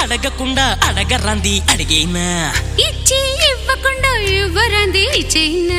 అడగకుండా అడగరంది అడిగేనా ఇచ్చి ఇవ్వకుండా ఇవ్వరంది చైనా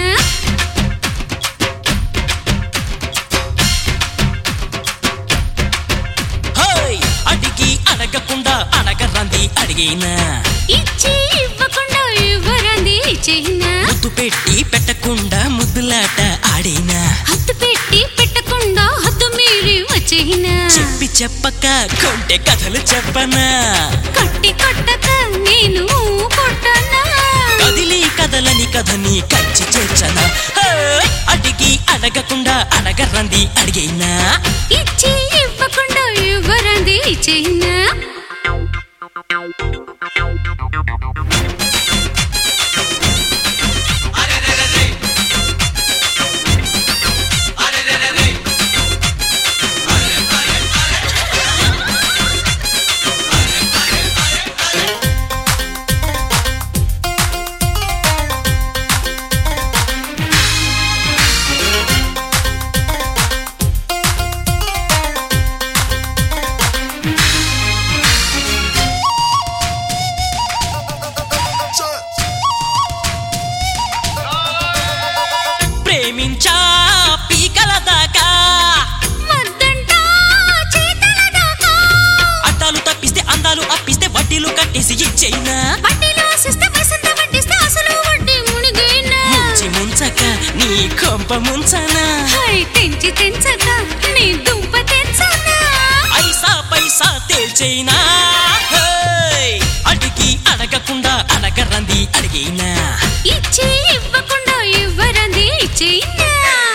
హోయ్ అడిగి అడగకుండా అడగరంది అడిగేనా ఇచ్చి ఇవ్వకుండా ఇవ్వరంది చైనా ముద్దు పెట్టి పెట్టకుండా ముద్దులాట ఆడేనా హద్దు పెట్టి పెట్టకుండా హద్దు మీరి వచ్చేనా చెప్పి చెప్పక కొంటె కథలు చెప్పనా కట్టి కొట్టక నేను కొట్టనా కదిలి కదలని కథని కంచి చేర్చనా హోయ్ అడిగి అడగకుండా అడగరంది అడిగేనా ఇచ్చి ఇవ్వకుండా ఇవ్వరంది చైనా ప్రేమించా పీకల దాకా వద్దంటా చేతల దాకా అద్దాలు తప్పిస్తే అందాలు అప్పిస్తే వడ్డీలు కట్టేసి ఇచ్చేయినా వడ్డీలో ఆశిస్తే వసంత వడ్డిస్తే అసలు వడ్డీ మునిగైనా ముంచి ముంచక నీ కొంప ముంచనా హై తెంచి తెంచక నీ దుంప తెంచనా ఐసా పైసా తేల్చేయినా హేయ్! అడిగి అడగకుండా అడగరంది అడిగేనా ఇచ్చి ఇవ్వకుండా ఇవ్వరంది చైనా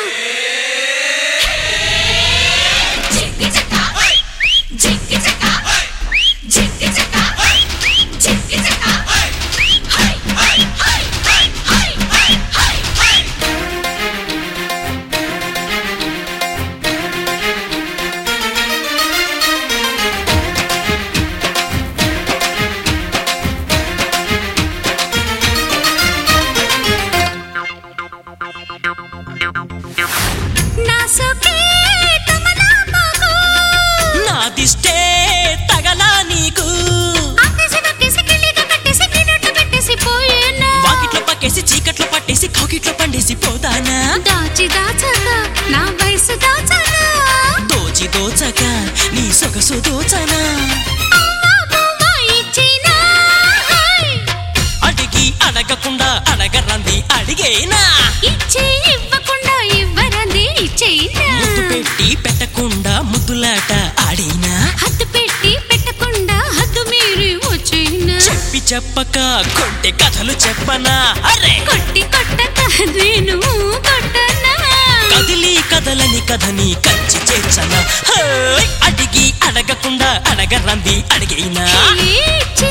జిక్కి చక్క జిక్కి చక్క జిక్కి చక్క జిక్కి చక్క హై హై హై హై హై హై హై నా సోకే తమనా పాకు నాదిష్టే తగలా నీకు ఆకేసి వక్కేసి కిళ్ళిగా కట్టేసి గిన్నెట్టు పెట్టేసి పోయేనా వాకిట్లో పక్కేసి చీకట్లో పట్టేసి కౌకిట్లో పండేసి పోతానా దాచి దాచక నా వయసు దాచనా దోచి దోచక నీ సొగసు దోచనా అమ్మా బొమ్మ ఇచ్చినా హై. అడిగి అడగకుండా అడగరంది అడిగేనా ఇచ్చి ఇవ్వకుండా ఇవ్వరంది చైనా ముద్దు పెట్టి పెట్టకుండా ముద్దులాట ఆడేనా హద్దు పెట్టి పెట్టకుండా హద్దు మీరి వచ్చినా చెప్పి చెప్పక కొంటె కథలు చెప్పనా అరే కొట్టి కొట్టక నేను కొట్టనా కదిలి కదలని కథని కంచి చేర్చనా హేయ్! అడిగి అడగకుండా అడగరంది అడిగేనా ఇచ్చి